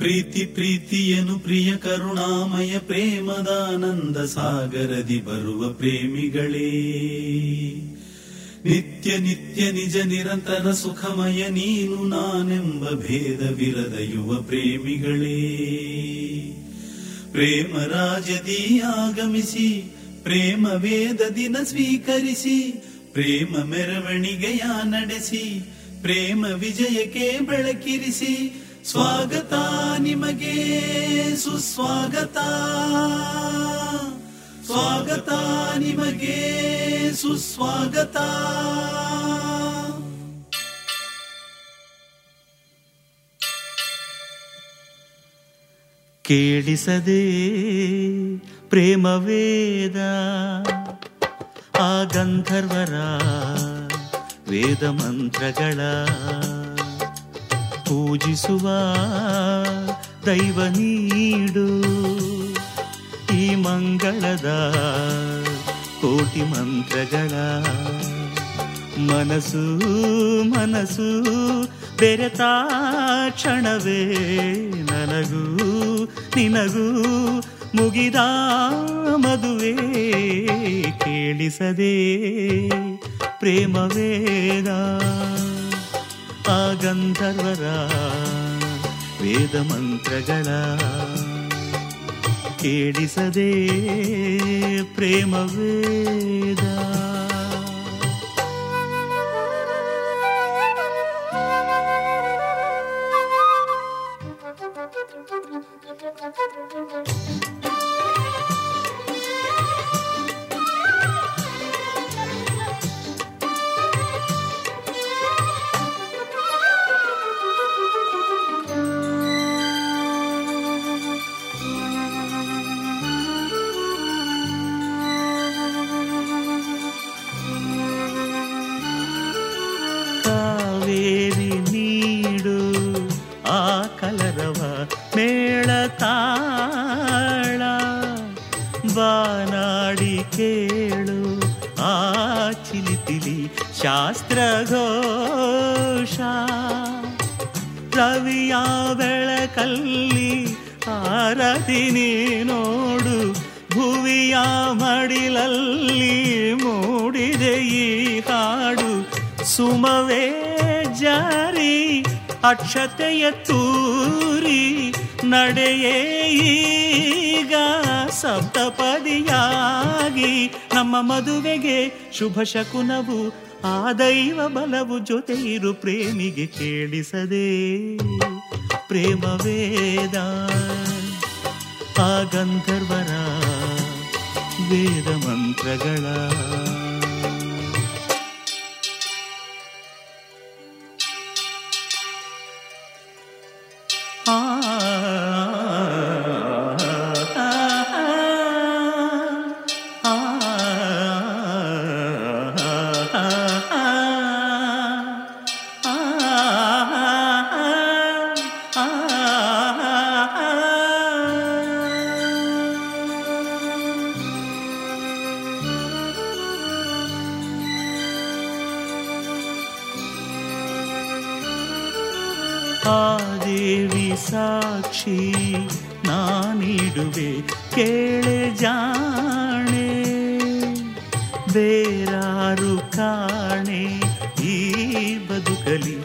ಪ್ರೀತಿ ಪ್ರೀತಿಯನು ಪ್ರಿಯ ಕರುಣಾಮಯ ಪ್ರೇಮದಾನಂದ ಸಾಗರದಿ ಬರುವ ಪ್ರೇಮಿಗಳೇ ನಿತ್ಯ ನಿತ್ಯ ನಿಜ ನಿರಂತರ ಸುಖಮಯ ನೀನು ನಾನೆಂಬ ಭೇದವಿರದ ಯುವ ಪ್ರೇಮಿಗಳೇ ಪ್ರೇಮ ರಾಜದಿ ಆಗಮಿಸಿ ಪ್ರೇಮ ವೇದ ದಿನ ಸ್ವೀಕರಿಸಿ ಪ್ರೇಮ ಮೆರವಣಿಗೆಯ ನಡೆಸಿ ಪ್ರೇಮ ವಿಜಯಕ್ಕೆ ಬೆಳಕಿರಿಸಿ ಸ್ವಾಗತ ನಿಮಗೆ ಸುಸ್ವಾಗತ ಸ್ವಾಗತ ನಿಮಗೆ ಸುಸ್ವಾಗತ ಕೇಳಿಸದೆ ಪ್ರೇಮ ವೇದ ಆ ಗಂಧರ್ವರ ವೇದ ಮಂತ್ರಗಳ ಪೂಜಿಸುವ ದೈವ ನೀಡು ಈ ಮಂಗಳದ ಕೋಟಿ ಮಂತ್ರಗಳ ಮನಸ್ಸು ಮನಸ್ಸು ಬೆರೆತ ಕ್ಷಣವೇ ನನಗೂ ನಿನಗೂ ಮುಗಿದ ಮದುವೆ ಕೇಳಿಸದೆ ಪ್ರೇಮ ವೇದ ಆ ಗಂಧರ್ವರ ವೇದ ಮಂತ್ರಗಳ ಕೇಳಿಸದೆ ಪ್ರೇಮ ವೇದ ಕಾವೇರಿ ನೀಡು ಆ ಕಲರವ ಮೇಳ ತಾಳ ಬಾನಾಡಿ ಕೇಳು ಆ ಚಿಲಿಪಿಲಿ ಶಾಸ್ತ್ರ ಘೋಷ ರವಿಯ ಬೆಳಕಲ್ಲಿ ಆರತಿ ನೀ ನೋಡು ಭುವಿಯ ಮಡಿಲಲ್ಲಿ ಮೂಡಿದೆ ಈ ಹಾಡು ಸುಮವೇ ಜಾರಿ ಅಕ್ಷತೆಯ ತೂರಿ ನಡೆಯೇ ಈಗ ಸಪ್ತಪದಿಯಾಗಿ ನಮ್ಮ ಮದುವೆಗೆ ಶುಭ ಶಕುನವು ಆ ದೈವ ಬಲವು ಜೊತೆ ಇರು ಪ್ರೇಮಿಗೆ ಕೇಳಿಸದೆ ಪ್ರೇಮ ವೇದ ಆ ಗಂಧರ್ವರ ವೇದ ಮಂತ್ರಗಳ ಆ ಆ ದೇವಿ ಸಾಕ್ಷಿ ನಾನಿಡುವೆ ಕೇಳೆ ಜಾಣೆ ಬೇರಾರು ಕಾಣೆ ಈ ಬದುಕಲಿ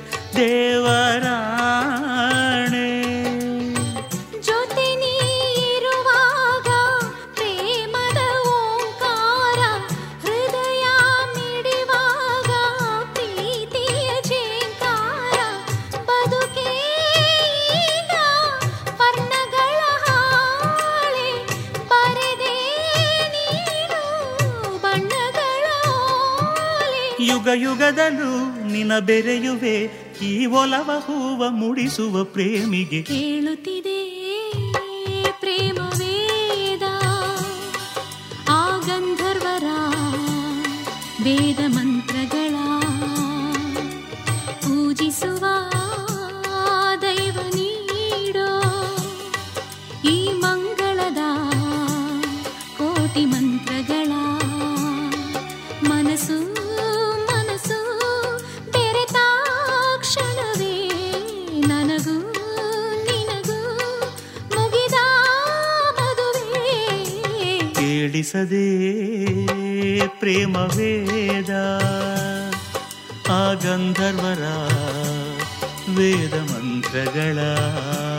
ದೇವರಾಣೆ ಜೊತೆ ನೀರುವಾಗ ಪ್ರೇಮದ ಓಂಕಾರ ಹೃದಯ ಮಿಡಿವಾಗ ಪ್ರೀತಿಯ ಜೇಂಕಾರ ಬದುಕೇ ಈಗ ವರ್ಣಗಳ ಹಾಳೆ ಬರೆದೆ ನೀನು ಬಣ್ಣಗಳ ಓಲೆ ಯುಗ ಯುಗದಲ್ಲೂ ನಿನ ಬೆರೆಯುವೆ ಈ ಒಲವ ಹೂವ ಮುಡಿಸುವ ಪ್ರೇಮಿಗೆ ಕೇಳುತ್ತಿದೆ ಪ್ರೇಮ ವೇದ ಆ ಗಂಧರ್ವರ ವೇದ ಮಂತ್ರಗಳ ಪೂಜಿಸುವ ದೈವ ನೀಡೋ ಈ ಮಂಗಳದ ಕೋಟಿ ಮಂತ್ರಗಳ ಮನಸ್ಸು ಮನಸ್ಸು ಬೆರೆತ ಕ್ಷಣವೇ ನನಗೂ ನಿನಗೂ ತಿಳಿಸದೆ ಪ್ರೇಮ ವೇದ ಆ ಗಂಧರ್ವರ ವೇದ ಮಂತ್ರಗಳ